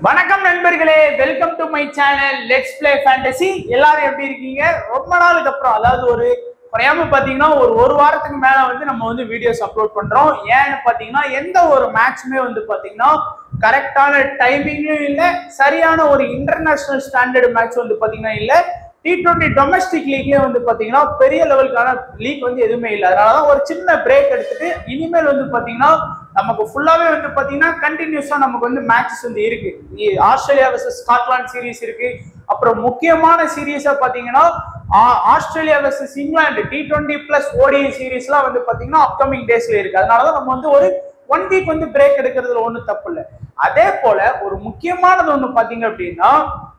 வணக்கம் நண்பர்களே welcome to my channel let's play fantasy எல்லாரும் எப்படி இருக்கீங்க ரொம்ப நாளுக்கு அப்புறம் அதாவது ஒரு குறையாம பாத்தீங்கன்னா ஒரு ஒரு வாரத்துக்கு மேல வந்து நம்ம வந்து வீடியோஸ் அப்லோட் பண்றோம் ஏன்னு பாத்தீங்கன்னா எந்த ஒரு மேட்ச்மே வந்து பாத்தீங்கன்னா கரெக்டான டைமிங்கும் இல்ல சரியான ஒரு இன்டர்நேஷனல் ஸ்டாண்டர்ட் மேட்ச் வந்து பாத்தீங்கன்னா இல்ல டி டுவெண்ட்டி டொமஸ்டிக் லீக்லயே வந்து பாத்தீங்கன்னா பெரிய லெவலுக்கான லீக் வந்து எதுவுமே இல்லை அதனாலதான் ஒரு சின்ன பிரேக் எடுத்துட்டு இனிமேல் வந்து பாத்தீங்கன்னா நமக்கு ஃபுல்லாவே வந்து பாத்தீங்கன்னா கண்டினியூஸா நமக்கு வந்து மேட்சஸ் வந்து இருக்கு இ- ஆஸ்திரேலியா வர்சஸ் ஸ்காட்லாந்து சீரிஸ் இருக்கு அப்புறம் முக்கியமான சீரீஸா பாத்தீங்கன்னா ஆ- Australia versus England T twenty plus ODI சீரீஸ்லாம் வந்து பாத்தீங்கன்னா அப்கமிங் டேஸ்ல இருக்கு அதனாலதான் நம்ம வந்து ஒரு ஒன் வீக் வந்து பிரேக் எடுக்கிறதுல ஒன்றும் தப்பு இல்லை அதே போல ஒரு முக்கியமானது ஒன்று பாத்தீங்க அப்படின்னா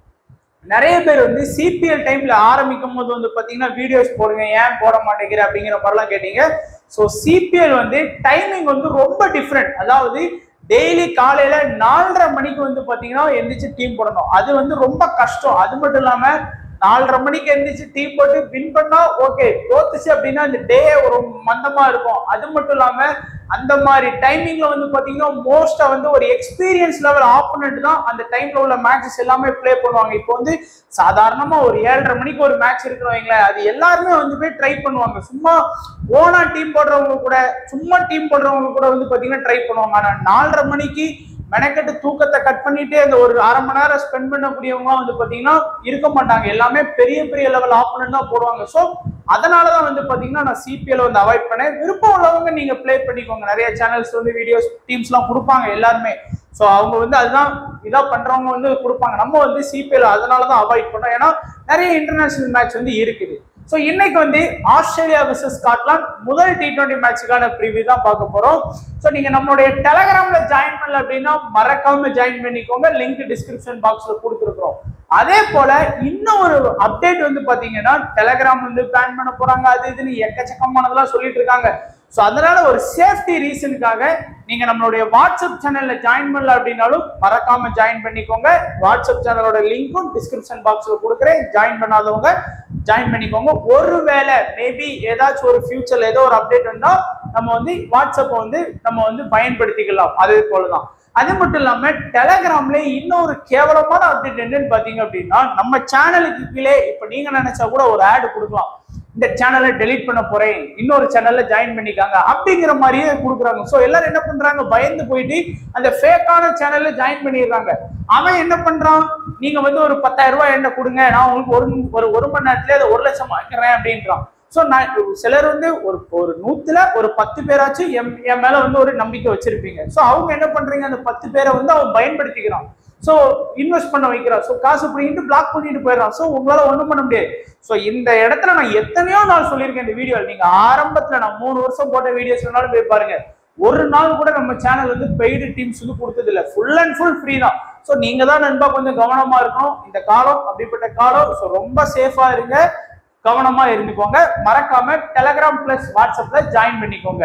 நிறைய பேர் வந்து சிபிஎல் டைம்ல ஆரம்பிக்கும் போது வந்து பாத்தீங்கன்னா வீடியோஸ் போடுங்க ஏன் போட மாட்டேங்கிற அப்படிங்கிற மாதிரிலாம் கேட்டீங்க ஸோ சிபிஎல் வந்து டைமிங் வந்து ரொம்ப டிஃப்ரெண்ட் அதாவது டெய்லி காலையில நாலரை மணிக்கு வந்து பாத்தீங்கன்னா எந்திரிச்சு டீம் போடணும் அது வந்து ரொம்ப கஷ்டம் அது மட்டும் இல்லாம நாலரை மணிக்கு எந்திரிச்சு டீம் போட்டு வின் பண்ணா ஓகே தோத்துச்சு அப்படின்னா இந்த டே ஒரு மந்தமா இருக்கும் அது மட்டும் இல்லாம அந்த மாதிரி டைமிங்ல வந்து பாத்தீங்கன்னா மோஸ்டா வந்து ஒரு எக்ஸ்பீரியன்ஸ் லெவல் ஆப்போனண்ட் தான் அந்த டைம்ல உள்ள மேட்சஸ் எல்லாமே ப்ளே பண்ணுவாங்க இப்போ வந்து சாதாரணமா ஒரு ஏழரை மணிக்கு ஒரு மேட்ச் இருக்குன்னு வைங்களேன் அது எல்லாருமே வந்து போய் ட்ரை பண்ணுவாங்க சும்மா ஓனா டீம் போடுறவங்க கூட சும்மா டீம் போடுறவங்க கூட வந்து பாத்தீங்கன்னா ட்ரை பண்ணுவாங்க ஆனா நாலரை மணிக்கு மெனக்கெட்டு தூக்கத்தை கட் பண்ணிட்டு அந்த ஒரு அரை மணி நேரம் ஸ்பெண்ட் பண்ணக்கூடியவங்க வந்து பாத்தீங்கன்னா இருக்க மாட்டாங்க எல்லாமே பெரிய பெரிய லெவல் ஆப்போனன்ட் தான் போடுவாங்க ஸோ அதனாலதான் வந்து பாத்தீங்கன்னா நான் சிபிஎல் வந்து அவாய்ட் பண்ணேன் விருப்பம் உள்ளவங்க நீங்க ப்ளே பண்ணிக்கோங்க நிறைய சேனல்ஸ் வந்து வீடியோஸ் டீம்ஸ்லாம் கொடுப்பாங்க எல்லாருமே ஸோ அவங்க வந்து அதுதான் இதா பண்றவங்க வந்து கொடுப்பாங்க நம்ம வந்து சிபிஎல் அதனால தான் அவாய்ட் பண்ணோம் ஏன்னா நிறைய இன்டர்நேஷனல் மேட்ச் வந்து இருக்குது ஸோ இன்னைக்கு வந்து ஆஸ்திரேலியா வர்சஸ் ஸ்காட்லாந்து முதல் டி டுவெண்ட்டி மேட்சுக்கான ப்ரிவியூ தான் பார்க்க போறோம் ஸோ நீங்க நம்மளுடைய டெலகிராம்ல ஜாயின் பண்ணல அப்படின்னா மறக்காம ஜாயின் பண்ணிக்கோங்க லிங்க் டிஸ்கிரிப்ஷன் பாக்ஸ்ல கொடுத்துருக்கோம் அதே போல இன்னும் ஒரு அப்டேட் வந்து பாத்தீங்கன்னா டெலகிராம் வந்து பிளான் பண்ண போறாங்க அது இதுன்னு எக்கச்சக்கமானதெல்லாம் சொல்லிட்டு இருக்காங்க ஸோ அதனால ஒரு சேஃப்டி ரீசனுக்காக நீங்க நம்மளுடைய வாட்ஸ்அப் சேனல்ல ஜாயின் பண்ணல அப்படின்னாலும் மறக்காம ஜாயின் பண்ணிக்கோங்க வாட்ஸ்அப் சேனலோட லிங்க்கும் டிஸ்கிரிப்ஷன் பாக்ஸ்ல கொடுக்குறேன் ஜாயின் பண்ணாதவங்க ஜாயின் பண்ணிக்கோங்க ஒருவேளை மேபி ஏதாச்சும் ஒரு ஃபியூச்சர்ல ஏதோ ஒரு அப்டேட் வந்தா நம்ம வந்து வாட்ஸ்அப்பை வந்து நம்ம வந்து பயன்படுத்திக்கலாம் அதே போலதான் அது மட்டும் இல்லாம டெலகிராம்ல இன்னொரு கேவலமான அப்டேட் என்னன்னு பாத்தீங்க அப்படின்னா நம்ம சேனலுக்கு கீழே இப்ப நீங்க நினைச்சா கூட ஒரு ஆட் கொடுக்கலாம் இந்த சேனலை டெலீட் பண்ண போறேன் இன்னொரு சேனல்ல ஜாயின் பண்ணிக்காங்க அப்படிங்கிற மாதிரியே கொடுக்குறாங்க சோ எல்லாரும் என்ன பண்றாங்க பயந்து போயிட்டு அந்த ஃபேக்கான சேனல்ல ஜாயின் பண்ணிடுறாங்க அவன் என்ன பண்றான் நீங்க வந்து ஒரு பத்தாயிரம் ரூபாய் என்ன கொடுங்க நான் உங்களுக்கு ஒரு ஒரு ஒரு மணி நேரத்துல அதை ஒரு லட்சம் ஆக்கிறேன் அப்படின்றான் ஸோ நான் சிலர் வந்து ஒரு ஒரு நூத்துல ஒரு பத்து பேராச்சும் என் என் மேல வந்து ஒரு நம்பிக்கை வச்சிருப்பீங்க ஸோ அவங்க என்ன பண்றீங்க அந்த பத்து பேரை வந்து அவன் பயன்படுத்திக்கிறான் ஸோ இன்வெஸ்ட் பண்ண வைக்கிறான் ஸோ காசு பிடிக்கிட்டு பிளாக் பண்ணிட்டு போயிடறான் ஸோ உங்களால ஒன்றும் பண்ண முடியாது ஸோ இந்த இடத்துல நான் எத்தனையோ நாள் சொல்லியிருக்கேன் இந்த வீடியோ நீங்க ஆரம்பத்துல நான் மூணு வருஷம் போட்ட வீடியோஸ் வேணாலும் போய் பாருங்க ஒரு நாள் கூட நம்ம சேனல் வந்து பெய்டு டீம்ஸ் வந்து கொடுத்தது இல்ல ஃபுல் அண்ட் ஃபுல் ஃப்ரீ தான் ஸோ நீங்க தான் நண்பா கொஞ்சம் கவனமா இருக்கணும் இந்த காலம் அப்படிப்பட்ட காலம் ஸோ ரொம்ப சேஃபா இருங்க கவனமா இருந்துக்கோங்க மறக்காம டெலகிராம் பிளஸ் வாட்ஸ்அப்ல ஜாயின் பண்ணிக்கோங்க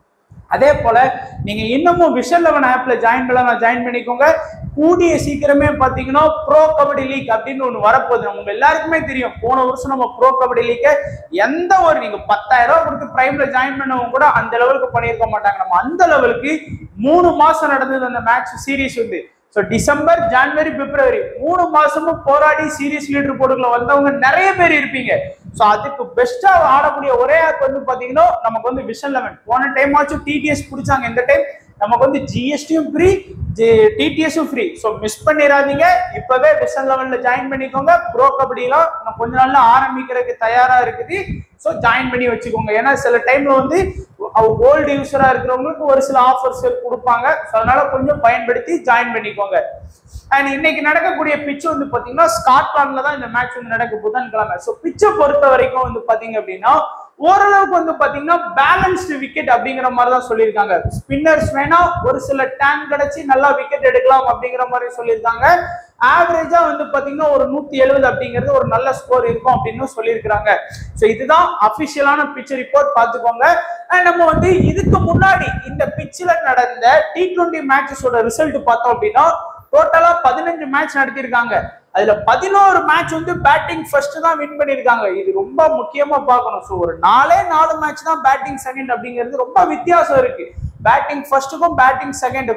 அதே போல நீங்க இன்னமும் விஷன் லெவன் ஆப்ல ஜாயின் பண்ணலாம் ஜாயின் பண்ணிக்கோங்க கூடிய சீக்கிரமே பாத்தீங்கன்னா ப்ரோ கபடி லீக் அப்படின்னு ஒண்ணு வரப்போகுது உங்க எல்லாருக்குமே தெரியும் போன வருஷம் நம்ம ப்ரோ கபடி லீக்க எந்த ஒரு நீங்க பத்தாயிரம் ரூபாய் கொடுத்து பிரைம்ல ஜாயின் பண்ணவங்க கூட அந்த லெவலுக்கு பண்ணியிருக்க மாட்டாங்க நம்ம அந்த லெவலுக்கு மூணு மாசம் நடந்தது அந்த மேட்ச் சீரிஸ் வந்து ஸோ டிசம்பர் ஜனவரி பிப்ரவரி மூணு மாசமும் போராடி சீரியஸ் லீடர் போர்டுக்குள்ள வந்தவங்க நிறைய பேர் இருப்பீங்க ஸோ அதுக்கு பெஸ்டா ஆடக்கூடிய ஒரே ஆப் வந்து பாத்தீங்கன்னா நமக்கு வந்து விஷன் லெவன் போன டைம் ஆச்சும் டிடிஎஸ் பிடிச்சாங்க இந்த டைம் நமக்கு வந்து ஜிஎஸ்டியும் ஃப்ரீ டிடிஎஸும் ஃப்ரீ ஸோ மிஸ் பண்ணிடாதீங்க இப்பவே விஷன் லெவன்ல ஜாயின் பண்ணிக்கோங்க ப்ரோ கபடிலாம் நான் கொஞ்ச நாள்ல ஆரம்பிக்கிறதுக்கு தயாரா இருக்குது ஸோ ஜாயின் பண்ணி வச்சுக்கோங்க ஏன்னா சில டைம்ல வந்து ஓல்டு யூஸரா இருக்கிறவங்களுக்கு ஒரு சில ஆஃபர்ஸ் கொடுப்பாங்க ஸோ அதனால கொஞ்சம் பயன்படுத்தி ஜாயின் பண்ணிக்கோங்க அண்ட் இன்னைக்கு நடக்கக்கூடிய பிச் வந்து பாத்தீங்கன்னா ஸ்காட்லாண்ட்ல தான் இந்த மேட்ச் வந்து நடக்க புதன்கிழமை ஸோ பிச்சை பொறுத்த வரைக்கும் வந்து பாத்தீங்க அப்படின்னா ஓரளவுக்கு வந்து பாத்தீங்கன்னா பேலன்ஸ்டு விக்கெட் அப்படிங்கிற மாதிரி தான் சொல்லியிருக்காங்க ஸ்பின்னர்ஸ் வேணா ஒரு சில டேங்க் கிடைச்சி நல்லா விக்கெட் எடுக்கலாம் அப்படிங்கிற மாதிரி சொல்லியிருக்காங்க ஆவரேஜா வந்து பாத்தீங்கன்னா ஒரு நூத்தி எழுபது அப்படிங்கிறது ஒரு நல்ல ஸ்கோர் இருக்கும் அப்படின்னு சொல்லியிருக்கிறாங்க ஸோ இதுதான் அபிஷியலான பிச் ரிப்போர்ட் பார்த்துக்கோங்க அண்ட் நம்ம வந்து இதுக்கு முன்னாடி இந்த பிச்சில் நடந்த டி டுவெண்ட்டி மேட்சஸோட ரிசல்ட் பார்த்தோம் அப்படின்னா டோட்டலா பதினஞ்சு மேட்ச் நடத்தியிருக்காங்க அதுல பதினோரு மேட்ச் வந்து பேட்டிங் ஃபர்ஸ்ட் தான் வின் பண்ணியிருக்காங்க இது ரொம்ப முக்கியமா பார்க்கணும் ஸோ ஒரு நாலே நாலு மேட்ச் தான் பேட்டிங் செகண்ட் அப்படிங்கிறது ரொம்ப வித்தியாசம் இருக்கு பேட்டிங் ஃபர்ஸ்ட்டுக்கும் பேட்டிங் செகண்டுக்கும்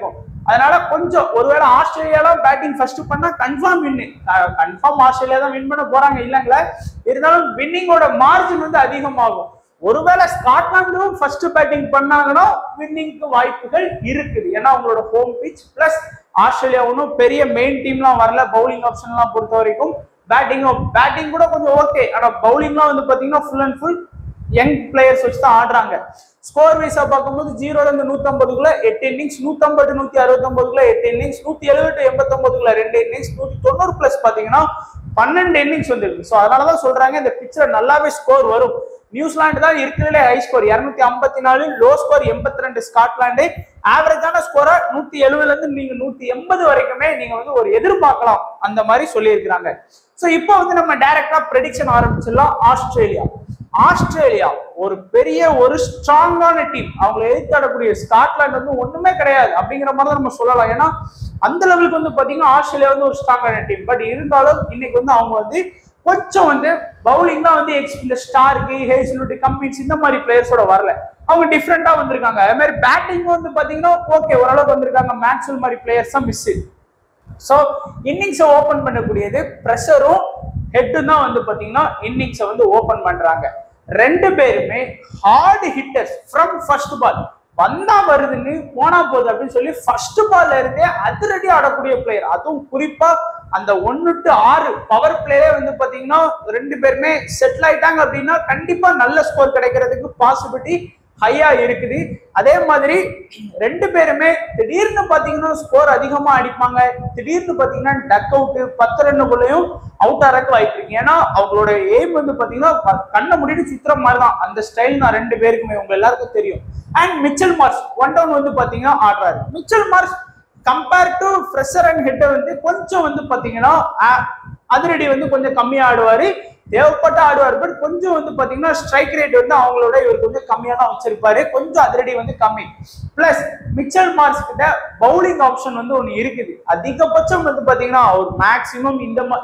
அதனால கொஞ்சம் ஒருவேளை ஆஸ்திரேலியாலாம் பேட்டிங் ஃபர்ஸ்ட் பண்ணா கன்ஃபார்ம் வின்னு கன்ஃபார்ம் ஆஸ்திரேலியா தான் வின் பண்ண போறாங்க இல்லைங்களா இருந்தாலும் வின்னிங்கோட மார்ஜின் வந்து அதிகமாகும் ஒருவேளை ஸ்காட்லாண்டும் ஃபர்ஸ்ட் பேட்டிங் பண்ணாங்கன்னா வின்னிங்க்கு வாய்ப்புகள் இருக்குது ஏன்னா அவங்களோட ஹோம் பிச் பிளஸ் ஆஸ்திரேலியா ஒன்றும் பெரிய மெயின் டீம்லாம் வரல பவுலிங் ஆப்ஷன்லாம் பொறுத்த வரைக்கும் பேட்டிங்கும் பேட்டிங் கூட கொஞ்சம் ஓகே ஆனா பவுலிங்லாம் வந்து பாத்தீங்கன்னா full and full young players வச்சு தான் ஆடுறாங்க ஸ்கோர் வைஸா பார்க்கும்போது ஜீரோல இருந்து நூத்தம்பதுக்குள்ள எட்டு இன்னிங்ஸ் நூத்தம்பது நூத்தி அறுபத்தொன்பதுக்குள்ள எட்டு இன்னிங்ஸ் நூத்தி எழுபது எண்பத்தொன்பதுக்குள்ள ரெண்டு இன்னிங்ஸ் நூத்தி தொண்ணூறு பிளஸ் பாத்தீங்கன்னா பன்னெண்டு இன்னிங்ஸ் வந்துருக்கு ஸோ அதனாலதான் சொல்றாங்க இந்த பிக்சர் நல்லாவே ஸ்கோர் வரும் நியூசிலாந்து தான் இருக்கிறதுலே ஹை ஸ்கோர் இருநூத்தி ஐம்பத்தி நாலு லோ ஸ்கோர் எண்பத்தி ரெண்டு ஸ்காட்லாண்டு ஆவரேஜான ஸ்கோரை நூத்தி எழுபதுல இருந்து நீங்க நூத்தி எண்பது வரைக்குமே நீங்க வந்து ஒரு எதிர்பார்க்கலாம் அந்த மாதிரி சொல்லியிருக்கிறாங்க ஸோ இப்போ வந்து நம்ம டைரக்டா ப்ரெடிக்ஷன் ஆரம்பிச்சிடலாம் ஆஸ்திரேலியா ஆஸ்திரேலியா ஒரு பெரிய ஒரு ஸ்ட்ராங்கான டீம் அவங்களை எதிர்த்தாடக்கூடிய ஸ்காட்லாந்து வந்து ஒண்ணுமே கிடையாது அப்படிங்கிற மாதிரி தான் நம்ம சொல்லலாம் ஏன்னா அந்த லெவலுக்கு வந்து பாத்தீங்கன்னா ஆஸ்திரேலியா வந்து ஒரு ஸ்ட்ராங்கான டீம் பட் இருந்தாலும் இன்னைக்கு வந்து அவங்க வந்து கொஞ்சம் வந்து பவுலிங் தான் வந்து எக்ஸ் இந்த ஸ்டார்க்கு ஹேஸ்லுட் கம்பின்ஸ் இந்த மாதிரி பிளேயர்ஸோட வரல அவங்க டிஃப்ரெண்டா வந்திருக்காங்க அதே மாதிரி பேட்டிங் வந்து பாத்தீங்கன்னா ஓகே ஓரளவுக்கு வந்திருக்காங்க மேக்ஸ்வெல் மாதிரி பிளேயர்ஸ் தான் மிஸ் ஸோ இன்னிங்ஸை ஓப்பன் பண்ணக்கூடியது ப்ரெஷரும் ஹெட்டும் தான் வந்து பாத்தீங்கன்னா இன்னிங்ஸை வந்து ஓப்பன் பண்றாங்க ரெண்டு பேருமே hard hitters from first ball வந்தா வருதுன்னு போனா போகுது அப்படின்னு சொல்லி ஃபர்ஸ்ட் பால்ல இருந்தே அதிரடி ஆடக்கூடிய பிளேயர் அதுவும் குறிப்பா அந்த ஒன்னு டு ஆறு பவர் பிளேயே வந்து பாத்தீங்கன்னா ரெண்டு பேருமே செட்டில் ஆயிட்டாங்க அப்படின்னா கண்டிப்பா நல்ல ஸ்கோர் கிடைக்கிறதுக்கு பாசிபிலிட்டி ஹையா இருக்குது அதே மாதிரி ரெண்டு பேருமே திடீர்னு பாத்தீங்கன்னா ஸ்கோர் அதிகமா அடிப்பாங்க திடீர்னு பாத்தீங்கன்னா டக் அவுட் பத்து ரன்னுக்குள்ளேயும் அவுட் ஆறக்கு வாய்ப்பு இருக்கு ஏன்னா அவங்களோட எய்ம் வந்து பாத்தீங்கன்னா க- கண்ணை முடிட்டு சுத்துற மாதிரி தான் அந்த ஸ்டைல் தான் ரெண்டு பேருக்குமே உங்க எல்லாருக்கும் தெரியும் and Mitchell Marsh one down வந்து பாத்தீங்கன்னா ஆடுறாரு Mitchell Marsh compare to Fraser and Head வந்து கொஞ்சம் வந்து பாத்தீங்கன்னா ஆ- அதிரடி வந்து கொஞ்சம் கம்மியா ஆடுவாரு தேவைப்பட்ட ஆடுவார் பட் கொஞ்சம் வந்து பாத்தீங்கன்னா ஸ்ட்ரைக் ரேட் வந்து அவங்களோட இவர் கொஞ்சம் கம்மியா தான் வச்சிருப்பாரு கொஞ்சம் அதிரடி வந்து கம்மி பிளஸ் மிச்சல் மார்ஸ் கிட்ட பவுலிங் ஆப்ஷன் வந்து ஒண்ணு இருக்குது அதிகபட்சம் வந்து பாத்தீங்கன்னா அவர் மேக்சிமம் இந்த மா-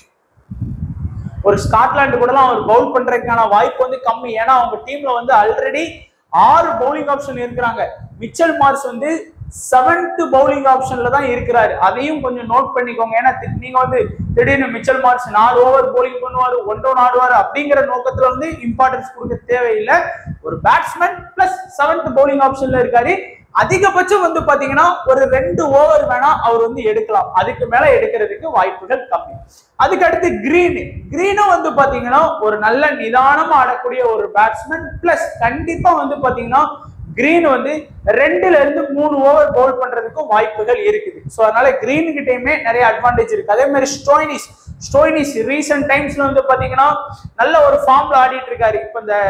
ஒரு ஸ்காட்லாந்து கூடலாம் அவர் பவுல் பண்றதுக்கான வாய்ப்பு வந்து கம்மி ஏன்னா அவங்க டீம்ல வந்து ஆல்ரெடி ஆறு பவுலிங் ஆப்ஷன் இருக்கிறாங்க மிச்சல் மார்ஸ் வந்து செவன்த் பவுலிங் ஆப்ஷன்ல தான் இருக்கிறாரு அதையும் கொஞ்சம் நோட் பண்ணிக்கோங்க ஏன்னா தி- நீங்க வந்து திடீர்னு மிச்சல் மார்ஸ் நாலு ஓவர் bowling பண்ணுவாரு ஒன் டவுன் ஆடுவாரு அப்படிங்கிற நோக்கத்துல வந்து இம்பார்ட்டன்ஸ் கொடுக்க தேவையில்லை ஒரு பேட்ஸ்மேன் பிளஸ் செவன்த் பவுலிங் ஆப்ஷன்ல இருக்காரு அதிகபட்சம் வந்து பாத்தீங்கன்னா ஒரு ரெண்டு ஓவர் வேணா அவர் வந்து எடுக்கலாம் அதுக்கு மேல எடுக்கிறதுக்கு வாய்ப்புகள் கம்மி அதுக்கு அடுத்து கிரீன் கிரீனும் வந்து பாத்தீங்கன்னா ஒரு நல்ல நிதானமா ஆடக்கூடிய ஒரு பேட்ஸ்மேன் பிளஸ் கண்டிப்பா வந்து பாத்தீங்கன்னா கிரீன் வந்து ரெண்டுல இருந்து மூணு ஓவர் பவுல் பண்றதுக்கும் வாய்ப்புகள் இருக்குது ஸோ அதனால கிரீன் கிட்டயுமே நிறைய அட்வான்டேஜ் இருக்கு அதே மாதிரி ஸ்டோயினிஸ் ஸ்டோயினிஸ் ரீசெண்ட் டைம்ஸ்ல வந்து பாத்தீங்கன்னா நல்ல ஒரு ஃபார்ம்ல ஆடிட்டு இருக்காரு இப்போ இந்த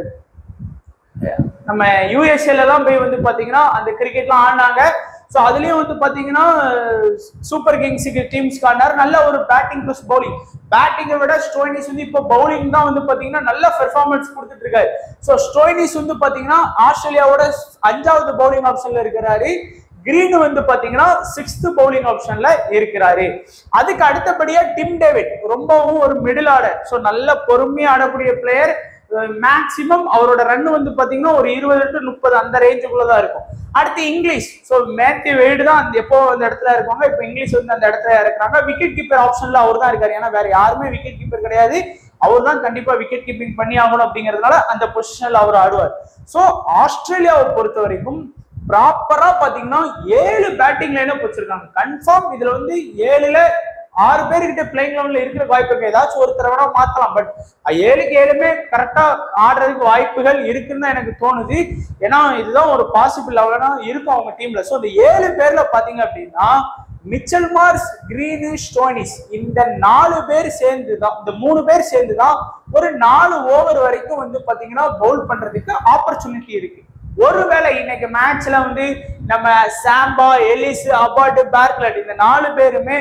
நம்ம யூஎஸ்ஏல தான் போய் வந்து பாத்தீங்கன்னா அந்த கிரிக்கெட்லாம் ஆடினாங்க ஸோ அதுலயும் வந்து பாத்தீங்கன்னா சூப்பர் கிங்ஸுக்கு டீம்ஸ்க்கு ஆடினார் நல்ல ஒரு பேட்டிங் ப்ளஸ் பவுலிங் பேட்டிங்கை விட ஸ்டோயினிஸ் வந்து இப்போ பவுலிங் தான் வந்து பாத்தீங்கன்னா நல்ல பெர்ஃபார்மன்ஸ் கொடுத்துட்டு இருக்காரு ஸோ ஸ்டோயினிஸ் வந்து பாத்தீங்கன்னா ஆஸ்திரேலியாவோட அஞ்சாவது பவுலிங் ஆப்ஷன்ல இருக்கிறாரு கிரீன் வந்து பாத்தீங்கன்னா சிக்ஸ்த் பவுலிங் ஆப்ஷன்ல இருக்கிறாரு அதுக்கு அடுத்தபடியா டிம் டேவிட் ரொம்பவும் ஒரு மிடில் ஆர்டர் ஸோ நல்ல பொறுமையா ஆடக்கூடிய பிளேயர் மேக்சிமம் அவரோட ரன் வந்து பாத்தீங்கன்னா ஒரு இருபது டு முப்பது அந்த ரேஞ்சுக்குள்ள தான் இருக்கும் அடுத்து இங்கிலீஷ் ஸோ மேத்யூ வெய்டு தான் அந்த எப்போ அந்த இடத்துல இருப்பாங்க இப்போ இங்கிலீஷ் வந்து அந்த இடத்துல இருக்கிறாங்க விக்கெட் கீப்பர் ஆப்ஷன்ல அவர் தான் இருக்காரு ஏன்னா வேற யாருமே விக்கெட் கீப்பர் கிடையாது அவர் தான் கண்டிப்பா விக்கெட் கீப்பிங் பண்ணி ஆகணும் அப்படிங்கறதுனால அந்த பொசிஷன்ல அவர் ஆடுவார் ஸோ ஆஸ்திரேலியாவை பொறுத்த வரைக்கும் ப்ராப்பரா பாத்தீங்கன்னா ஏழு பேட்டிங் லைனப் வச்சிருக்காங்க கன்ஃபார்ம் இதுல வந்து ஏழுல ஆறு பேர்கிட்ட பிளேயிங் லெவல்ல இருக்கிற வாய்ப்பு இருக்கு ஏதாச்சும் ஒருத்தரை வேணா மாத்தலாம் பட் ஏழுக்கு ஏழுமே கரெக்டா ஆடுறதுக்கு வாய்ப்புகள் இருக்குன்னு தான் எனக்கு தோணுது ஏன்னா இதுதான் ஒரு பாசிபிள் லெவலா இருக்கும் அவங்க டீம்ல ஸோ இந்த ஏழு பேர்ல பாத்தீங்க அப்படின்னா மிச்சல் மார்ஸ் கிரீனு ஸ்டோனிஸ் இந்த நாலு பேர் சேர்ந்து தான் இந்த மூணு பேர் சேர்ந்து தான் ஒரு நாலு ஓவர் வரைக்கும் வந்து பாத்தீங்கன்னா பவுல் பண்றதுக்கு ஆப்பர்ச்சுனிட்டி இருக்கு ஒருவேளை இன்னைக்கு மேட்ச்ல வந்து நம்ம சாம்பா எலிஸ் அபார்ட் பேர்க்லட் இந்த நாலு பேருமே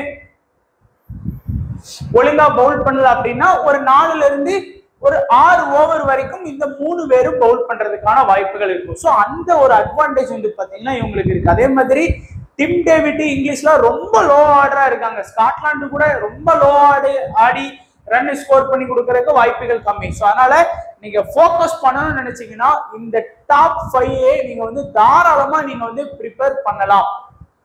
ஒழுங்கா பவுல் பண்ணல அப்படின்னா ஒரு நாலுல இருந்து ஒரு ஆறு ஓவர் வரைக்கும் இந்த மூணு பேரும் பவுல் பண்றதுக்கான வாய்ப்புகள் இருக்கும் ஸோ அந்த ஒரு அட்வான்டேஜ் வந்து பாத்தீங்கன்னா இவங்களுக்கு இருக்கு அதே மாதிரி டிம் டேவிட் இங்கிலீஷ்ல ரொம்ப லோ ஆர்டரா இருக்காங்க ஸ்காட்லாந்து கூட ரொம்ப லோ ஆடி ஆடி ரன் ஸ்கோர் பண்ணி கொடுக்கறதுக்கு வாய்ப்புகள் கம்மி ஸோ அதனால நீங்க ஃபோக்கஸ் பண்ணணும்னு நினைச்சீங்கன்னா இந்த டாப் ஃபைவ் நீங்க வந்து தாராளமா நீங்க வந்து ப்ரிப்பேர் பண்ணலாம்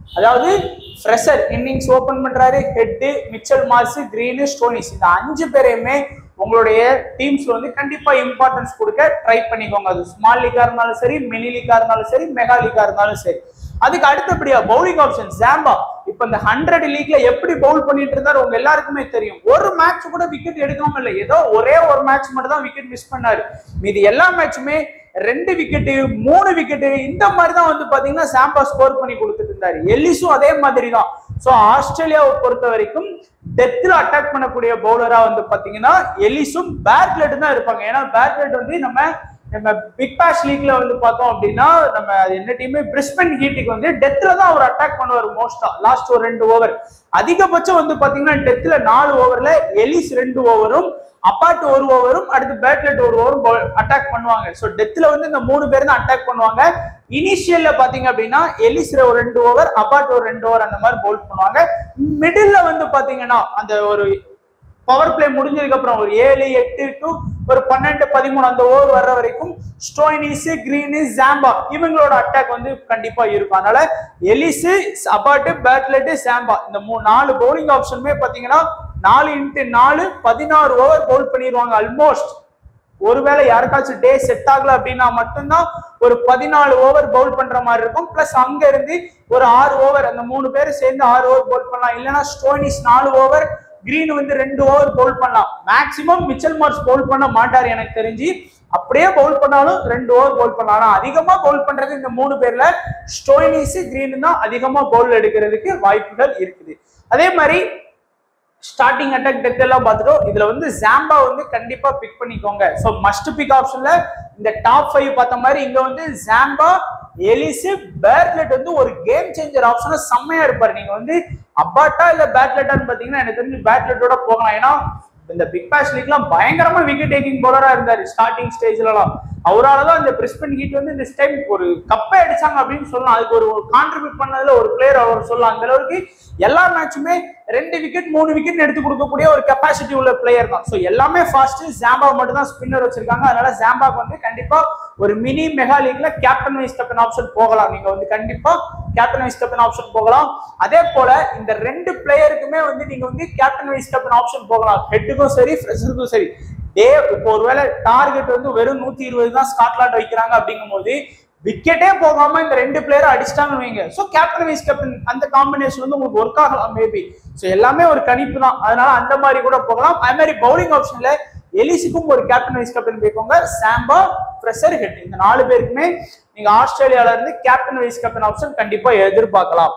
அதாவது ஃப்ரெஷர் இன்னிங்ஸ் ஓபன் பண்றாரு Head Mitchell Marsh Green Stoinis இந்த அஞ்சு பேரையுமே உங்களுடைய டீம்ஸ்ல வந்து கண்டிப்பா இம்பார்ட்டன்ஸ் கொடுக்க ட்ரை பண்ணிக்கோங்க அது ஸ்மால் லீக்கா இருந்தாலும் சரி மினி லீக்கா இருந்தாலும் சரி மெகா லீக்கா இருந்தாலும் சரி அதுக்கு அடுத்தபடியா பவுலிங் ஆப்ஷன் ஜாம்பா இப்ப இந்த ஹண்ட்ரட் லீக்ல எப்படி பவுல் பண்ணிட்டு இருந்தாரு உங்க எல்லாருக்குமே தெரியும் ஒரு மேட்ச் கூட விக்கெட் எடுக்காம இல்லை ஏதோ ஒரே ஒரு மேட்ச் மட்டும் தான் விக்கெட் மிஸ் பண்ணாரு மீதி எல்லா மேட்சுமே ரெண்டு விக்கெட்டு மூணு விக்கெட்டு இந்த மாதிரி தான் வந்து பாத்தீங்கன்னா சாம்பா ஸ்கோர் பண்ணி கொடுத்துட்டு இருந்தாரு எல்லிஸும் அதே மாதிரி தான் ஸோ ஆஸ்திரேலியாவை பொறுத்த வரைக்கும் டெத்தில் அட்டாக் பண்ணக்கூடிய பவுலரா வந்து பாத்தீங்கன்னா எலிஸும் பேட்லெட் தான் இருப்பாங்க ஏன்னா பேட்லெட் வந்து நம்ம நம்ம பிக் பேஷ் லீக்ல வந்து பார்த்தோம் அப்படின்னா நம்ம அது என்ன டீமே பிரிஸ்பன் ஹீட்டுக்கு வந்து டெத்ல தான் அவர் அட்டாக் பண்ணுவார் மோஸ்டா லாஸ்ட் ஒரு ரெண்டு ஓவர் அதிகபட்சம் வந்து பாத்தீங்கன்னா டெத்ல நாலு ஓவர்ல எலிஸ் ரெண்டு ஓவரும் அப்பாட் ஒரு ஓவரும் அடுத்து பேட்லெட் ஒரு ஓவரும் அட்டாக் பண்ணுவாங்க ஸோ டெத்ல வந்து இந்த மூணு பேர் தான் அட்டாக் பண்ணுவாங்க இனிஷியல்ல பாத்தீங்க அப்படின்னா எலிஸ் ஒரு ரெண்டு ஓவர் அப்பாட் ஒரு ரெண்டு ஓவர் அந்த மாதிரி பவுல் பண்ணுவாங்க மிடில்ல வந்து பாத்தீங்கன்னா அந்த ஒரு பவர் பிளே முடிஞ்சதுக்கு அப்புறம் ஒரு ஏழு எட்டு டு ஒரு பன்னெண்டு பதிமூணு அந்த ஓவர் வர்ற வரைக்கும் ஸ்டோயினிஸ் கிரீனு ஜாம்பா இவங்களோட அட்டாக் வந்து கண்டிப்பா இருக்கும் அதனால எலிசு அபாட்டு பேட்லெட்டு ஜாம்பா இந்த மூணு நாலு பவுலிங் ஆப்ஷனுமே பாத்தீங்கன்னா நாலு இன்ட்டு நாலு பதினாறு ஓவர் பவுல் பண்ணிடுவாங்க ஆல்மோஸ்ட் ஒருவேளை யாருக்காச்சும் டே செட் ஆகல அப்படின்னா மட்டும்தான் ஒரு பதினாலு ஓவர் பவுல் பண்ற மாதிரி இருக்கும் பிளஸ் அங்க இருந்து ஒரு ஆறு ஓவர் அந்த மூணு பேர் சேர்ந்து ஆறு ஓவர் பவுல் பண்ணலாம் இல்லைன்னா ஸ்டோனிஸ் நாலு ஓவர் கிரீன் வந்து ரெண்டு ஓவர் பவுல் பண்ணலாம் மேக்சிமம் மிச்சல் மார்க்ஸ் பவுல் பண்ண மாட்டார் எனக்கு தெரிஞ்சு அப்படியே பவுல் பண்ணாலும் ரெண்டு ஓவர் பவுல் பண்ணலாம் ஆனா அதிகமா பவுல் பண்றது இந்த மூணு பேர்ல ஸ்டோனிஸ் கிரீன் தான் அதிகமா பவுல் எடுக்கிறதுக்கு வாய்ப்புகள் இருக்குது அதே மாதிரி ஸ்டார்டிங் அட்டாக் டெத் எல்லாம் பார்த்துட்டோம் இதுல வந்து ஜாம்பா வந்து கண்டிப்பா பிக் பண்ணிக்கோங்க ஸோ மஸ்ட் பிக் ஆப்ஷன்ல இந்த டாப் ஃபைவ் பார்த்த மாதிரி இங்க வந்து ஜாம்பா எலிசு பேட்லெட் வந்து ஒரு கேம் சேஞ்சர் ஆப்ஷனா செம்மையா இருப்பாரு நீங்க வந்து அப்பாட்டா இல்ல பேட்லெட்டான்னு பாத்தீங்கன்னா எனக்கு தெரிஞ்சு பேட்லெட்டோட போகலாம் ஏன்னா இந்த பிக் பேஷ் லீக்லாம் பயங்கரமா விக்கெட் டேக்கிங் பவுலரா இருந்தாரு ஸ்டார்டிங் ஸ்டேஜ்லலாம் அவரால தான் இந்த பிரிஸ்பன் ஹீட் வந்து இந்த டைம் ஒரு கப்பை அடிச்சாங்க அப்படின்னு சொல்லலாம் அதுக்கு ஒரு கான்ட்ரிபியூட் பண்ணதுல ஒரு பிளேயர் அவர் சொல்லலாம் அந்த அளவுக்கு எல்லா மேட்சுமே ரெண்டு விக்கெட் மூணு விக்கெட் எடுத்து கொடுக்கக்கூடிய ஒரு கெப்பாசிட்டி உள்ள பிளேயர் தான் ஸோ எல்லாமே ஃபாஸ்ட் ஜாம்பா மட்டும் தான் ஸ்பின்னர் வச்சிருக்காங்க அதனால ஜாம்பாக்கு வந்து கண்டிப்பா ஒரு மினி மெகா லீக்ல கேப்டன் வைஸ் கேப்டன் ஆப்ஷன் போகலாம் நீங்க வந்து கண்டிப்பா கேப்டன் வைஸ் கேப்டன் ஆப்ஷன் போகலாம் அதே போல இந்த ரெண்டு பிளேயருக்குமே வந்து நீங்க வந்து கேப்டன் வைஸ் கேப்டன் ஆப்ஷன் போகலாம் ஹெட்டுக்கும் சரி ஃப்ரெஷருக்கும் சரி டே இப்போ ஒருவேளை டார்கெட் வந்து வெறும் நூத்தி இருபது தான் ஸ்காட்லாண்ட் வைக்கிறாங்க அப்படிங்கும் போது விக்கெட்டே போகாம இந்த ரெண்டு பிளேயர் அடிச்சிட்டாங்கன்னு வைங்க ஸோ கேப்டன் வைஸ் கேப்டன் அந்த காம்பினேஷன் வந்து உங்களுக்கு ஒர்க் ஆகலாம் மேபி ஸோ எல்லாமே ஒரு கணிப்பு தான் அதனால அந்த மாதிரி கூட போகலாம் அதே மாதிரி பவுலிங் ஆப்ஷன்ல எலிஸுக்கும் ஒரு கேப்டன் வைஸ் கேப்டன் போய்க்கோங்க சாம்பா ஃப்ரெஷர் ஹெட் இந்த நாலு பேருக்குமே நீங்க ஆஸ்திரேலியால இருந்து கேப்டன் வைஸ் கேப்டன் ஆப்ஷன் கண்டிப்பா எதிர்பார்க்கலாம்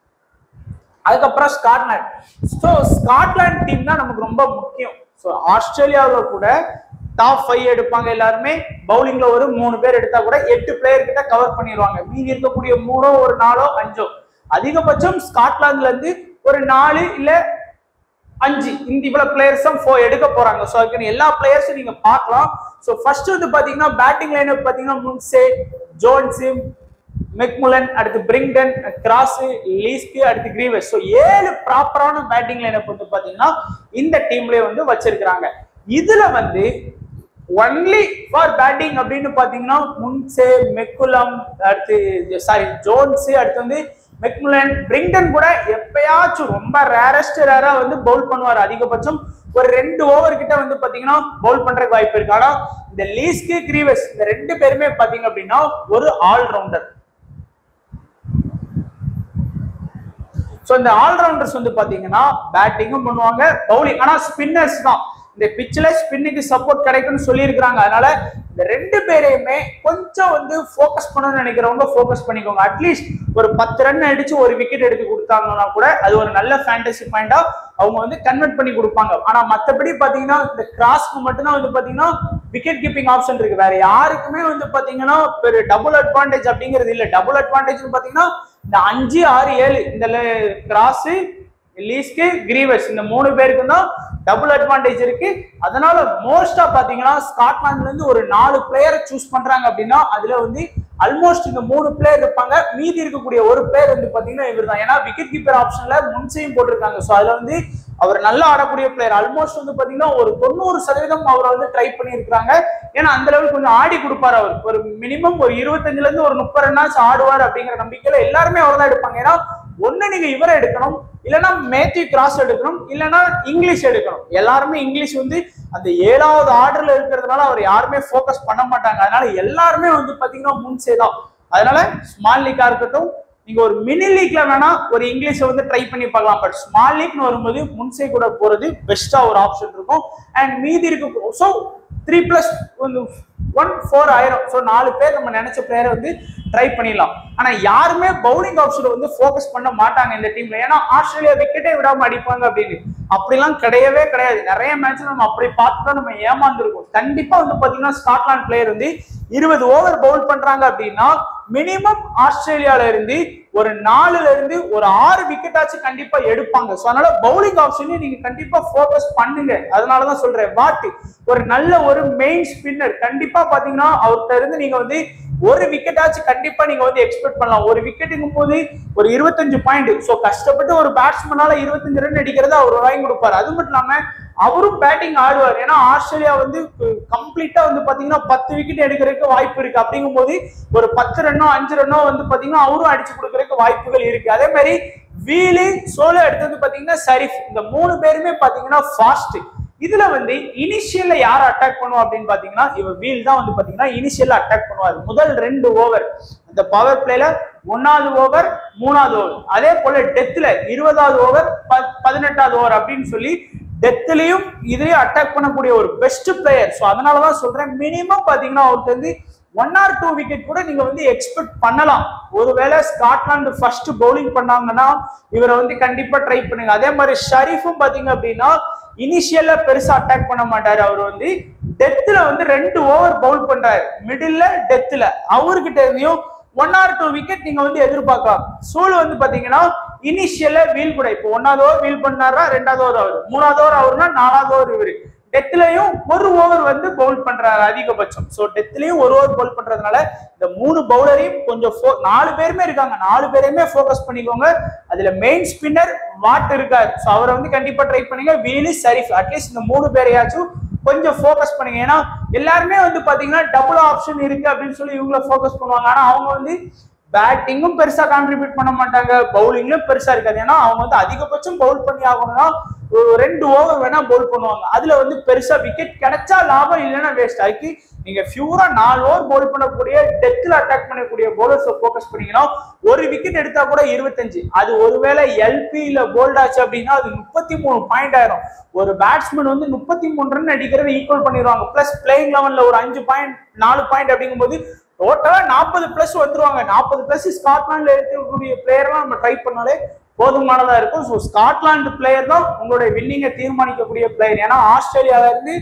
அதுக்கப்புறம் ஸ்காட்லாந்து ஸோ ஸ்காட்லாந்து டீம் தான் நமக்கு ரொம்ப முக்கியம் ஸோ ஆஸ்திரேலியாவில் கூட டாப் ஃபைவ் எடுப்பாங்க எல்லாருமே பவுலிங்ல ஒரு மூணு பேர் எடுத்தா கூட எட்டு பிளேயர் கிட்ட கவர் பண்ணிடுவாங்க மீதி இருக்கக்கூடிய மூணோ ஒரு நாலோ அஞ்சோ அதிகபட்சம் ஸ்காட்லாந்துல இருந்து ஒரு நாலு இல்ல அஞ்சு இந்த இவ்வளவு பிளேயர்ஸும் ஃபோ எடுக்க போறாங்க ஸோ அதுக்கு எல்லா பிளேயர்ஸும் நீங்க பார்க்கலாம் ஸோ ஃபர்ஸ்ட் வந்து பாத்தீங்கன்னா பேட்டிங் லைன் பாத்தீங்கன்னா முன்சே ஜோன்ஸ் மெக்முலன் அடுத்து பிரிங்டன் கிராஸ் லீஸ்க்கு அடுத்து கிரீவஸ் ஸோ ஏழு ப்ராப்பரான பேட்டிங் லைனப் வந்து பாத்தீங்கன்னா இந்த டீம்லயே வந்து வச்சிருக்கிறாங்க இதுல வந்து ஒன்லி ஃபார் பேட்டிங் அப்படின்னு பாத்தீங்கன்னா முன்சே மெக்குலம் அடுத்து சாரி ஜோன்ஸ் அடுத்து வந்து மெக்முலன் பிரிங்டன் கூட எப்பயாச்சும் ரொம்ப ரேரஸ்ட் ரேரா வந்து பவுல் பண்ணுவார் அதிகபட்சம் ஒரு ரெண்டு ஓவர் கிட்ட வந்து பாத்தீங்கன்னா பவுல் பண்றதுக்கு வாய்ப்பு இருக்கு ஆனா இந்த லீஸ்க்கு கிரீவஸ் இந்த ரெண்டு பேருமே பாத்தீங்க அப்படின்னா ஒரு ஆல்ரவுண்டர் ஸோ இந்த ஆல்ரவுண்டர்ஸ் வந்து பாத்தீங்கன்னா பேட்டிங்கும் பண்ணுவாங்க பவுலிங் ஆனா ஸ்பின்னர்ஸ் தான் இந்த பிச்சில் ஸ்பின்னுக்கு சப்போர்ட் கிடைக்கும்னு சொல்லியிருக்கிறாங்க அதனால இந்த ரெண்டு பேரையுமே கொஞ்சம் வந்து ஃபோக்கஸ் பண்ணணும்னு நினைக்கிறவங்க ஃபோக்கஸ் பண்ணிக்கோங்க அட்லீஸ்ட் ஒரு பத்து ரன் அடிச்சு ஒரு விக்கெட் எடுத்து கொடுத்தாங்கன்னா கூட அது ஒரு நல்ல ஃபேண்டசி பாயிண்டா அவங்க வந்து கன்வெர்ட் பண்ணி கொடுப்பாங்க ஆனா மத்தபடி பாத்தீங்கன்னா இந்த கிராஸ்க்கு மட்டும்தான் வந்து பாத்தீங்கன்னா விக்கெட் கீப்பிங் ஆப்ஷன் இருக்கு வேற யாருக்குமே வந்து பாத்தீங்கன்னா ஒரு டபுள் அட்வான்டேஜ் அப்படிங்கிறது இல்ல டபுள் அட்வான்டேஜ் பாத்தீங்கன்னா இந்த அஞ்சு ஆறு ஏழு இந்த கிராஸ் லீஸ்க்கு கிரீவஸ் இந்த மூணு பேருக்கு தான் டபுள் அட்வான்டேஜ் இருக்கு அதனால மோஸ்டா பாத்தீங்கன்னா ஸ்காட்லாந்துல இருந்து ஒரு நாலு பிளேயரை சூஸ் பண்றாங்க அப்படின்னா அதுல வந்து ஆல்மோஸ்ட் இந்த மூணு பிளேயர் இருப்பாங்க மீதி இருக்கக்கூடிய ஒரு பிளேயர் வந்து பாத்தீங்கன்னா இவர் தான் ஏன்னா விக்கெட் கீப்பர் ஆப்ஷன்ல முன்சையும் போட்டிருக்காங்க ஸோ அதுல வந்து அவர் நல்லா ஆடக்கூடிய பிளேயர் ஆல்மோஸ்ட் வந்து பாத்தீங்கன்னா ஒரு தொண்ணூறு சதவீதம் அவரை வந்து ட்ரை பண்ணியிருக்காங்க ஏன்னா அந்த லெவல் கொஞ்சம் ஆடி கொடுப்பாரு அவர் ஒரு மினிமம் ஒரு இருபத்தஞ்சுல இருந்து ஒரு முப்பது ரன்னாச்சும் ஆடுவார் அப்படிங்கிற நம்பிக்கையில எல்லாருமே அவர் தான் எடுப்பாங்க ஏன்னா ஒண்ணு நீங்க இவரை எடுக்கணும் இல்லைன்னா மேத்யூ கிராஸ் எடுக்கணும் இல்லைன்னா இங்கிலீஷ் எடுக்கணும் எல்லாருமே இங்கிலீஷ் வந்து அந்த ஏழாவது ஆர்டர்ல இருக்கிறதுனால அவர் யாருமே ஃபோக்கஸ் பண்ண மாட்டாங்க அதனால எல்லாருமே வந்து பாத்தீங்கன்னா முன்சே தான் அதனால ஸ்மால் லீக்கா இருக்கட்டும் நீங்க ஒரு மினி லீக்ல வேணா ஒரு இங்கிலீஷை வந்து ட்ரை பண்ணி பார்க்கலாம் பட் ஸ்மால் லீக்னு வரும்போது முன்சே கூட போறது பெஸ்டா ஒரு ஆப்ஷன் இருக்கும் அண்ட் மீதி இருக்கு ஸோ த்ரீ பிளஸ் வந்து ஒன் ஃபோர் ஆயிரம் ஸோ நாலு பேர் நம்ம நினைச்ச பிளேயரை வந்து ட்ரை பண்ணிடலாம் ஆனா யாருமே பவுலிங் ஆப்ஷன் வந்து ஃபோக்கஸ் பண்ண மாட்டாங்க இந்த டீம்ல ஏன்னா ஆஸ்திரேலியா விக்கெட்டே விடாம அடிப்பாங்க அப்படின்னு அப்படிலாம் கிடையவே கிடையாது நிறைய மேட்ச் நம்ம அப்படி பார்த்து தான் நம்ம ஏமாந்துருக்கோம் கண்டிப்பா வந்து பாத்தீங்கன்னா ஸ்காட்லாந்து பிளேயர் வந்து இருபது ஓவர் பவுல் பண்றாங்க அப்படின்னா மினிமம் ஆஸ்திரேலியால இருந்து ஒரு நாலுல இருந்து ஒரு ஆறு விக்கெட் ஆச்சு கண்டிப்பா எடுப்பாங்க ஸோ அதனால பவுலிங் ஆப்ஷனையும் நீங்க கண்டிப்பா ஃபோக்கஸ் பண்ணுங்க அதனாலதான் சொல்றேன் வாட் ஒரு நல்ல ஒரு மெயின் ஸ்பின்னர் கண்டிப்பா பாத்தீங்கன்னா அவர்கிட்ட இருந்து நீங்க வந்து ஒரு விக்கெட் ஆச்சு கண்டிப்பா நீங்க வந்து எக்ஸ்பெக்ட் பண்ணலாம் ஒரு விக்கெட்டுங்கும் போது ஒரு இருபத்தஞ்சு பாயிண்ட் ஸோ கஷ்டப்பட்டு ஒரு பேட்ஸ்மேனால இருபத்தஞ்சு ரன் அடிக்கிறத அவர் வாங்கி கொடுப்பாரு அது மட்டும் இல்லாம அவரும் பேட்டிங் ஆடுவார் ஏன்னா ஆஸ்திரேலியா வந்து கம்ப்ளீட்டா வந்து பாத்தீங்கன்னா பத்து விக்கெட் எடுக்கிறதுக்கு வாய்ப்பு இருக்கு அப்படிங்கும் போது ஒரு பத்து ரன்னோ அஞ்சு ரன்னோ வந்து பாத்தீங்கன்னா அவரும் அடிச்சு கொடுக்கறதுக்கு வாய்ப்புகள் இருக்கு அதே மாதிரி வீலு சோலோ எடுத்தது பாத்தீங்கன்னா சரிஃப் இந்த மூணு பேருமே பாத்தீங்கன்னா ஃபாஸ்ட் இதுல வந்து இனிஷியல்ல யார் அட்டாக் பண்ணுவா அப்படின்னு பாத்தீங்கன்னா இவர் வீல் தான் வந்து பாத்தீங்கன்னா இனிஷியல்ல அட்டாக் பண்ணுவார் முதல் ரெண்டு ஓவர் அந்த பவர் பிளேல ஒன்னாவது ஓவர் மூணாவது ஓவர் அதே போல டெத்ல இருபதாவது ஓவர் பதினெட்டாவது ஓவர் அப்படின்னு சொல்லி டெத்லயும் இதுலயும் அட்டாக் பண்ணக்கூடிய ஒரு பெஸ்ட் பிளேயர் ஸோ அதனாலதான் சொல்றேன் மினிமம் பாத்தீங்கன்னா அவருக்கு வந்து ஒன் ஆர் டூ விக்கெட் கூட நீங்க வந்து எக்ஸ்பெக்ட் பண்ணலாம் ஒருவேளை ஸ்காட்லாந்து ஃபர்ஸ்ட் பவுலிங் பண்ணாங்கன்னா இவரை வந்து கண்டிப்பா ட்ரை பண்ணுங்க அதே மாதிரி ஷரீஃபும் பாத்தீங்க அப்படின்னா இனிஷியலா பெருசா அட்டாக் பண்ண மாட்டாரு அவர் வந்து டெத்துல வந்து ரெண்டு ஓவர் பவுல் பண்றாரு மிடில்ல டெத்துல அவர்கிட்ட இருந்தையும் ஒன் ஆர் டூ விக்கெட் நீங்க வந்து எதிர்பார்க்கலாம் சூழ் வந்து பாத்தீங்கன்னா இனிஷியலா வீல் கூட இப்போ ஒன்னாவது ஓவர் வீல் பண்ணாரா ரெண்டாவது ஓவர் அவர் மூணாவது ஓவர் அவர்னா நாலாவது ஓவர் இவரு டெத்லயும் ஒரு ஓவர் வந்து பவுல் பண்றாரு அதிகபட்சம் சோ டெத்லயும் ஒரு ஓவர் பவுல் பண்றதுனால இந்த மூணு பவுலரையும் கொஞ்சம் fo- நாலு பேருமே இருக்காங்க நாலு பேரையுமே ஃபோக்கஸ் பண்ணிக்கோங்க அதுல மெயின் ஸ்பின்னர் வாட் இருக்காரு சோ அவரை வந்து கண்டிப்பா ட்ரை பண்ணுங்க வீலு சரிஃப் அட்லீஸ்ட் இந்த மூணு பேரையாச்சும் கொஞ்சம் ஃபோக்கஸ் பண்ணுங்க ஏன்னா எல்லாருமே வந்து பாத்தீங்கன்னா டபுள் ஆப்ஷன் இருக்கு அப்படின்னு சொல்லி இவங்கள ஃபோக்கஸ் பண்ணுவாங்க ஆனா அவங்க வந்து பேட்டிங்கும் பெருசா கான்ட்ரிபியூட் பண்ண மாட்டாங்க பவுலிங்லயும் பெருசா இருக்காது ஏன்னா அவங்க வந்து அதிகபட்சம் பவுல் பண்ணி ஆகணும்னா ஒரு ரெண்டு ஓவர் வேணா பவுல் பண்ணுவாங்க அதுல வந்து பெருசா விக்கெட் கிடைச்சா லாபம் இல்லைன்னா வேஸ்ட் ஆக்கி நீங்க பியூரா நாலு ஓவர் பவுல் பண்ணக்கூடிய டெத்தில் அட்டாக் பண்ணக்கூடிய பவுலர்ஸை ஃபோக்கஸ் பண்ணீங்கன்னா ஒரு விக்கெட் எடுத்தா கூட இருபத்தஞ்சு அது ஒருவேளை எல்பி இல்ல போல்ட் ஆச்சு அப்படின்னா அது முப்பத்தி மூணு பாயிண்ட் ஆயிரும் ஒரு பேட்ஸ்மேன் வந்து முப்பத்தி மூணு ரன் அடிக்கிறத ஈக்குவல் பண்ணிடுவாங்க பிளஸ் பிளேயிங் லெவன்ல ஒரு அஞ்சு பாயிண்ட் நாலு பாயிண்ட் அப்படிங்கும்போது டோட்டலா நாற்பது பிளஸ் வந்துருவாங்க நாற்பது பிளஸ் ஸ்காட்லாந்துல இருக்கக்கூடிய பிளேயர்லாம் நம்ம ட்ரை பண்ணாலே போதுமானதா இருக்கும் ஸோ ஸ்காட்லாந்து பிளேயர் தான் உங்களுடைய வின்னிங்கை தீர்மானிக்கக்கூடிய பிளேயர் ஏன்னா ஆஸ்திரேலியால இருந்து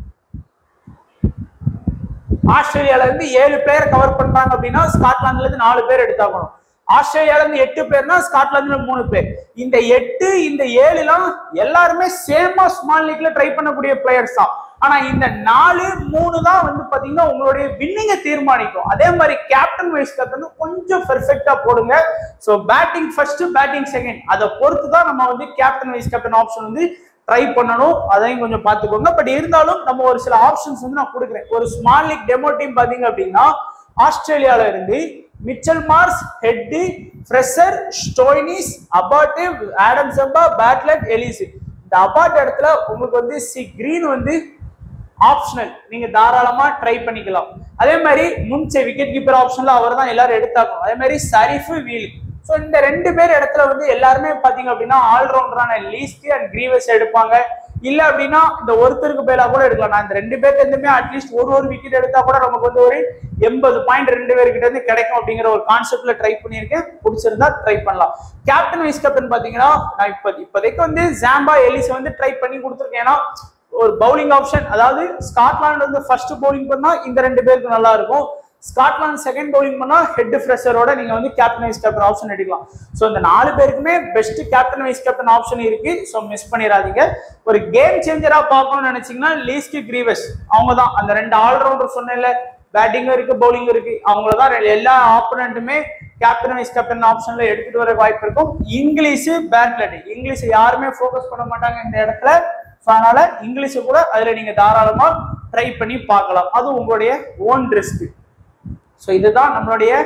ஆஸ்திரேலியால இருந்து ஏழு பிளேயர் கவர் பண்றாங்க அப்படின்னா ஸ்காட்லாந்துல இருந்து நாலு பேர் எடுத்தாகணும் ஆஸ்திரேலியால இருந்து எட்டு பேர்னா ஸ்காட்லாந்துல மூணு பேர் இந்த எட்டு இந்த ஏழுலாம் எல்லாருமே சேமா ஸ்மால் லீக்ல ட்ரை பண்ணக்கூடிய பிளேயர்ஸ் தான் ஆனா இந்த நாலு மூணு தான் வந்து பாத்தீங்கன்னா உங்களுடைய வின்னிங்கை தீர்மானிக்கும் அதே மாதிரி கேப்டன் வைஸ் கேப்டன் கொஞ்சம் பெர்ஃபெக்டா போடுங்க so batting first batting second அதை பொறுத்து தான் நம்ம வந்து கேப்டன் வைஸ் கேப்டன் ஆப்ஷன் வந்து ட்ரை பண்ணணும் அதையும் கொஞ்சம் பார்த்துக்கோங்க பட் இருந்தாலும் நம்ம ஒரு சில ஆப்ஷன்ஸ் வந்து நான் கொடுக்குறேன் ஒரு ஸ்மால் லீக் டெமோ டீம் பாத்தீங்க அப்படின்னா ஆஸ்திரேலியால இருந்து Mitchell Marsh Head Fraser Stoinis Abbott Adam Zampa Bartlett எலிசி இந்த அபாட் இடத்துல உங்களுக்கு வந்து சி கிரீன் வந்து ஆப்ஷனல் நீங்க தாராளமா ட்ரை பண்ணிக்கலாம் அதே மாதிரி முன்சே விக்கெட் கீப்பர் ஆப்ஷன்ல அவர் தான் எல்லாரும் எடுத்தாக்கணும் அதே மாதிரி சரிஃபு வீல் ஸோ இந்த ரெண்டு பேர் இடத்துல வந்து எல்லாருமே பாத்தீங்க அப்படின்னா ஆல்ரவுண்டரான லீஸ்ட் அண்ட் கிரீவஸ் எடுப்பாங்க இல்ல அப்படின்னா இந்த ஒருத்தருக்கு பேலா கூட எடுக்கலாம் நான் இந்த ரெண்டு பேர்ல இருந்துமே அட்லீஸ்ட் ஒரு ஒரு விக்கெட் எடுத்தா கூட நமக்கு வந்து ஒரு எண்பது பாயிண்ட் ரெண்டு பேர்கிட்ட இருந்து கிடைக்கும் அப்படிங்கிற ஒரு கான்செப்ட்ல ட்ரை பண்ணியிருக்கேன் பிடிச்சிருந்தா ட்ரை பண்ணலாம் கேப்டன் வைஸ் கேப்டன் பாத்தீங்கன்னா நான் இப்போ இப்போதைக்கு வந்து ஜாம்பா எலிஸ் வந்து ட்ரை பண்ணி கொடுத்துருக்கேன் ஏன்னா ஒரு பவுலிங் ஆப்ஷன் அதாவது ஸ்காட்லாந்து வந்து ஃபர்ஸ்ட் பவுலிங் பண்ணா இந்த ரெண்டு பேருக்கு நல்லா இருக்கும் ஸ்காட்லாந்து செகண்ட் பவுலிங் பண்ணா ஹெட் ஃப்ரெஷரோட நீங்க வந்து கேப்டன் வைஸ் கேப்டன் ஆப்ஷன் எடுக்கலாம் ஸோ இந்த நாலு பேருக்குமே best captain vice captain option இருக்கு ஸோ மிஸ் பண்ணிடாதீங்க ஒரு கேம் சேஞ்சரா பார்க்கணும்னு நினைச்சீங்கன்னா லீஸ்கி கிரீவஸ் அவங்க தான் அந்த ரெண்டு ஆல்ரவுண்டர் சொன்னேன்ல பேட்டிங்கும் இருக்கு பவுலிங்கும் இருக்கு அவங்கள தான் எல்லா ஆப்போனண்ட்டுமே கேப்டன் வைஸ் கேப்டன் ஆப்ஷன்ல எடுத்துட்டு வர வாய்ப்பு இருக்கும் இங்கிலீஷ் பேட்லெட் இங்கிலீஷ் யாருமே ஃபோக்கஸ் பண்ண மாட்டாங்க இந்த இடத்துல ஸோ அதனால இங்கிலீஷை கூட அதுல நீங்க தாராளமா ட்ரை பண்ணி பார்க்கலாம் அது உங்களுடைய ஓன் ரிஸ்க் ஸோ இதுதான் நம்மளுடைய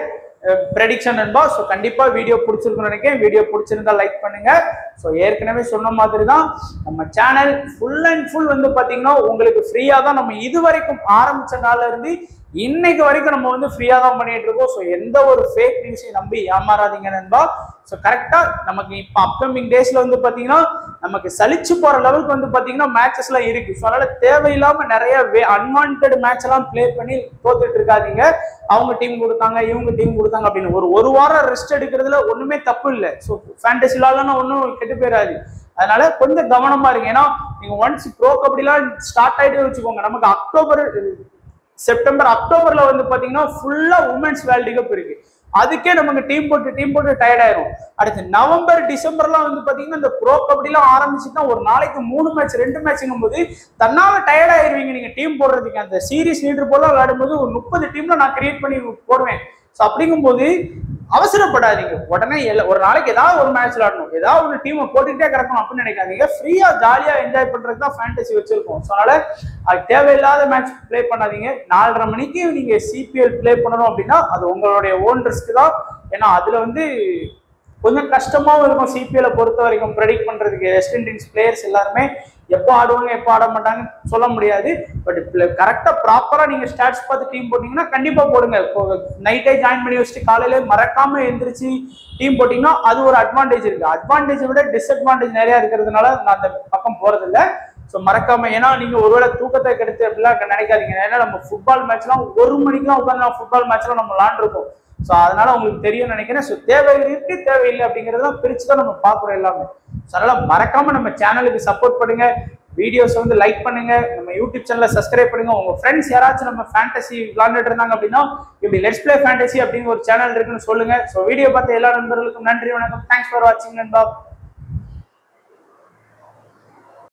ப்ரெடிக்ஷன் நண்பா ஸோ கண்டிப்பா வீடியோ பிடிச்சிருக்குன்னு நினைக்கிறேன் வீடியோ பிடிச்சிருந்தா லைக் பண்ணுங்க ஸோ ஏற்கனவே சொன்ன மாதிரி தான் நம்ம சேனல் ஃபுல் அண்ட் ஃபுல் வந்து பாத்தீங்கன்னா உங்களுக்கு ஃப்ரீயா தான் நம்ம இது வரைக்கும் ஆரம்பிச்ச நாள்ல இருந்து இன்னைக்கு வரைக்கும் நம்ம வந்து ஃப்ரீயா தான் பண்ணிட்டு இருக்கோம் ஸோ எந்த ஒரு ஃபேக் நியூஸையும் நம்பி ஏமாறாதீங்க நண்பா ஸோ கரெக்டா நமக்கு இப்போ அப்கமிங் டேஸ்ல வந்து பாத்தீங்கன்னா நமக்கு சலிச்சு போற லெவலுக்கு வந்து பாத்தீங்கன்னா மேட்சஸ் எல்லாம் இருக்கு ஸோ அதனால தேவையில்லாம நிறைய அன்வான்ட் மேட்ச் எல்லாம் ப்ளே பண்ணி தோத்துட்டு இருக்காதீங்க அவங்க டீம் கொடுத்தாங்க இவங்க டீம் கொடுத்தாங்க அப்படின்னு ஒரு ஒரு வாரம் ரெஸ்ட் எடுக்கிறதுல ஒண்ணுமே தப்பு இல்லை ஸோ ஃபேண்டசிலாலாம் ஒன்றும் கெட்டு போயிடாது அதனால கொஞ்சம் கவனமா இருங்க ஏன்னா நீங்க ஒன்ஸ் ப்ரோ கபடிலாம் ஸ்டார்ட் ஆயிட்டு வச்சுக்கோங்க நமக்கு அக்டோபர் செப்டம்பர் அக்டோபர்ல வந்து பாத்தீங்கன்னா ஃபுல்லா உமன்ஸ் வேர்ல்டு கப் இருக்கு அதுக்கே நமக்கு டீம் போட்டு டீம் போட்டு டயர்ட் ஆயிரும் அடுத்து நவம்பர் டிசம்பர்லாம் வந்து பாத்தீங்கன்னா இந்த ப்ரோ கபடிலாம் ஆரம்பிச்சுன்னா ஒரு நாளைக்கு மூணு மேட்ச் ரெண்டு மேட்ச்ங்கும் போது தன்னால டயர்ட் ஆயிருவீங்க நீங்க டீம் போடுறதுக்கு அந்த சீரிஸ் லீடர் போல விளையாடும்போது ஒரு முப்பது டீம்ல நான் கிரியேட் பண்ணி போடுவேன் ஸோ அப்படிங்கும்போது அவசரப்படாதீங்க உடனே எல்லா- ஒரு நாளைக்கு ஏதாவது ஒரு மேட்ச் விளாடணும் ஏதாவது ஒரு டீமை போட்டுக்கிட்டே கிடக்கணும் அப்படின்னு நினைக்காதீங்க ஃப்ரீயா ஜாலியா என்ஜாய் பண்றதுக்கு தான் ஃபேண்டசி வச்சிருக்கோம் ஸோ அதனால அது தேவையில்லாத மேட்ச் ப்ளே பண்ணாதீங்க நாலரை மணிக்கு நீங்க சிபிஎல் ப்ளே பண்ணணும் அப்படின்னா அது உங்களுடைய ஓன் ரிஸ்க் தான் ஏன்னா அதுல வந்து கொஞ்சம் கஷ்டமாவும் இருக்கும் சிபிஎல்ல பொறுத்த வரைக்கும் ப்ரெடிக்ட் பண்றதுக்கு வெஸ்ட் இண்டீஸ் பிளேயர்ஸ் எல்லாருமே எப்போ ஆடுவாங்க எப்போ ஆட மாட்டாங்கன்னு சொல்ல முடியாது பட் கரெக்டா ப்ராப்பரா நீங்க ஸ்டாட்ஸ் பார்த்து டீம் போட்டீங்கன்னா கண்டிப்பா போடுங்க நைட்டே ஜாயின் பண்ணி வச்சுட்டு காலையில மறக்காம எந்திரிச்சு டீம் போட்டீங்கன்னா அது ஒரு அட்வான்டேஜ் இருக்கு அட்வான்டேஜை விட டிஸ்அட்வான்டேஜ் நிறைய இருக்கிறதுனால நான் அந்த பக்கம் போறது இல்ல ஸோ மறக்காம ஏன்னா நீங்க ஒருவேளை தூக்கத்தை கெடுத்து அப்படிலாம் நினைக்காதீங்க ஏன்னா நம்ம ஃபுட்பால் மேட்ச்லாம் ஒரு மணிக்கெல்லாம் உட்காந்து ஃபுட்பால் மேட்ச்லாம் நம்ம விளாண்டுருக்கோம் ஸோ அதனால உங்களுக்கு தெரியும்னு நினைக்கிறேன் ஸோ தேவை இருக்கு தேவையில்லை அப்படிங்கிறதெல்லாம் பிரிச்சு தான் நம்ம பார்க்குறோம் எல்லாமே ஸோ அதனால மறக்காம நம்ம சேனலுக்கு சப்போர்ட் பண்ணுங்க வீடியோஸ் வந்து லைக் பண்ணுங்க நம்ம யூடியூப் சேனலை சப்ஸ்கிரைப் பண்ணுங்க உங்க ஃப்ரெண்ட்ஸ் யாராச்சும் நம்ம ஃபேண்டசி விளாண்டுட்டு இருந்தாங்க அப்படின்னா இப்படி லெட்ஸ் பிளே ஃபேண்டசி அப்படின்னு ஒரு சேனல் இருக்குன்னு சொல்லுங்க ஸோ வீடியோ பார்த்த எல்லா நண்பர்களுக்கும் நன்றி வணக்கம் தேங்க்ஸ் ஃபார் வாட்சிங் நண்பா